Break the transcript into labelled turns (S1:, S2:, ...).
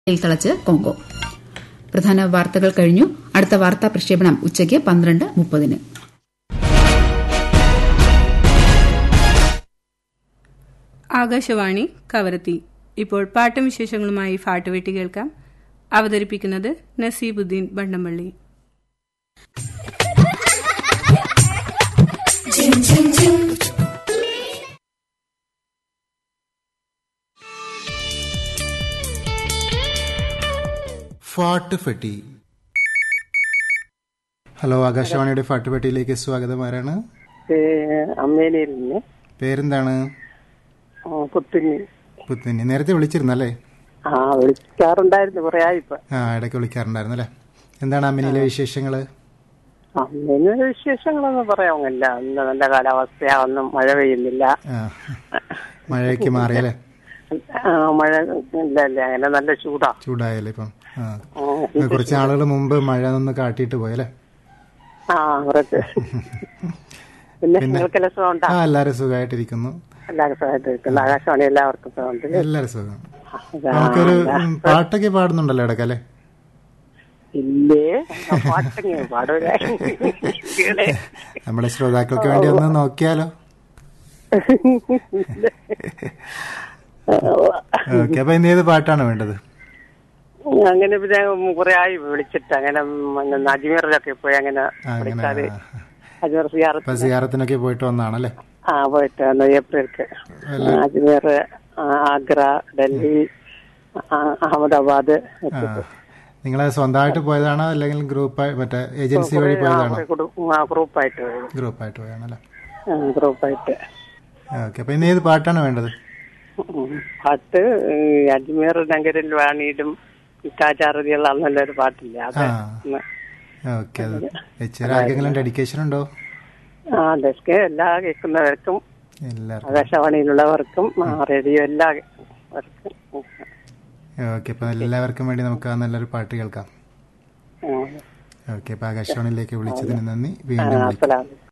S1: യിൽ തളച്ച് കോങ്കോ പ്രധാന വാർത്തകൾ കഴിഞ്ഞു അടുത്ത വാർത്താ പ്രക്ഷേപണം ഉച്ചയ്ക്ക് പന്ത്രണ്ട് മുപ്പതിന്
S2: ആകാശവാണി കവരത്തി ഇപ്പോൾ പാട്ടും വിശേഷങ്ങളുമായി ഫാട്ടുവെട്ടി കേൾക്കാം അവതരിപ്പിക്കുന്നത് നസീബുദ്ദീൻ ബണ്ടമ്പള്ളി
S3: ഫാട്ട് ഫെട്ടി ഹലോ ആകാശവാണിയുടെ ഫാട്ടുപെട്ടിയിലേക്ക് സ്വാഗതം ആരാണ്
S4: അമ്മേനിയിൽ നിന്ന്
S3: പേരെന്താണ്
S4: പുത്തുഞ്ഞി
S3: പുത്തിനി നേരത്തെ വിളിച്ചിരുന്നല്ലേ
S4: ആ വിളിക്കാറുണ്ടായിരുന്നു കുറെ ആയിപ്പോ
S3: ആ ഇടയ്ക്ക് വിളിക്കാറുണ്ടായിരുന്നു അല്ലേ എന്താണ് അമ്മിനിയിലെ വിശേഷങ്ങള്
S4: അമ്മേന് വിശേഷങ്ങളൊന്നും പറയാമില്ല ഇന്ന് നല്ല കാലാവസ്ഥയാ ഒന്നും മഴ പെയ്യുന്നില്ല
S3: ആ മഴയ്ക്ക് മാറിയല്ലേ
S4: ആ, മഴ ഇല്ല ഇല്ല അങ്ങനെ നല്ല ചൂടാ
S3: ചൂടായല്ലേ ഇപ്പം ആ
S4: ആ,
S3: കുറച്ച് ആളുകൾ മുമ്പ് മഴ ഒന്ന് കാട്ടിയിട്ട് പോയല്ലേ
S4: ആ കുറച്ച് പിന്നെ നിങ്ങൾക്കെല്ലാം സുഖമുണ്ടാ
S3: ആ എല്ലാവരും സുഖമായിട്ടിരിക്കുന്നു
S4: എല്ലാവരും സുഖമായിട്ട് ഇരിക്കുന്നു ആകാശവാണി എല്ലാവർക്കും സുഖമുണ്ട്
S3: എല്ലാവരും സുഖം
S4: ഇതാ,
S3: നമുക്കൊരു ഉം, പാട്ടൊക്കെ പാടുന്നുണ്ടല്ലോ ഇടയ്ക്ക് അല്ലേ
S4: ഇല്ലേ ആ, പാട്ടങ്ങ് പാടൂല ഇവിടെ.
S3: നമ്മുടെ ശ്രോതാക്കൾക്ക് വേണ്ടി ഒന്ന് നോക്കിയാലോ ഓക്കെ അപ്പൊ ഇന്ന് ഏത് പാട്ടാണ് വേണ്ടത്
S4: അങ്ങനെ പിന്നെ കുറെ ആയി വിളിച്ചിട്ട് അങ്ങനെ പിന്നെ അജ്മീറിലൊക്കെ പോയി അങ്ങനെ
S3: അങ്ങനെ
S4: വിളിച്ചാല് അജ്മീർ സിയാറത്ത്
S3: ഇപ്പൊ സിയാറത്തിനൊക്കെ പോയിട്ട് വന്നതാണല്ലേ
S4: ആ പോയിട്ട് വന്നു ഏപ്രിൽക്ക് അജ്മീർ ആ, ആഗ്ര ഡൽഹി ആ, അഹമ്മദാബാദ്
S3: ആ നിങ്ങളെ സ്വന്തമായിട്ട് പോയതാണോ അല്ലെങ്കിൽ ഗ്രൂപ്പ് മറ്റേ ഏജൻസി വഴി പോയതാണോ
S4: ഗ്രൂപ്പായിട്ട്
S3: ഗ്രൂപ്പായിട്ട് പോയതാണല്ലേ
S4: ഗ്രൂപ്പായിട്ട്
S3: ഓക്കെ അപ്പൊ ഇന്ന് ഏത് പാട്ടാണ് വേണ്ടത്
S4: പാട്ട് ഈ അജ്മീർ നഗരിൽ വാണിയിലും ഇക്കാചാരതിയുള്ള നല്ലൊരു പാട്ടില്ല അത്
S3: ആ. ഓക്കെ അത് വെച്ചാൽ ആർക്കെങ്കിലും ഡെഡിക്കേഷൻ ഉണ്ടോ
S4: ആ ഡെസ്ക് എല്ലാ കേൾക്കുന്നവർക്കും
S3: എല്ലാവർക്കും
S4: ആകാശവാണിയിലുള്ളവർക്കും ആ, റേഡിയോ എല്ലാവർക്കും
S3: ഓക്കെ അപ്പൊ എല്ലാവർക്കും വേണ്ടി നമുക്ക് ആ നല്ലൊരു പാട്ട് കേൾക്കാം
S4: ഉം.
S3: ഓക്കെ അപ്പൊ ആകാശവാണിയിലേക്ക് വിളിച്ചതിന് നന്ദി വീണ്ടും വിളിക്കാം
S4: അസ്സലാമു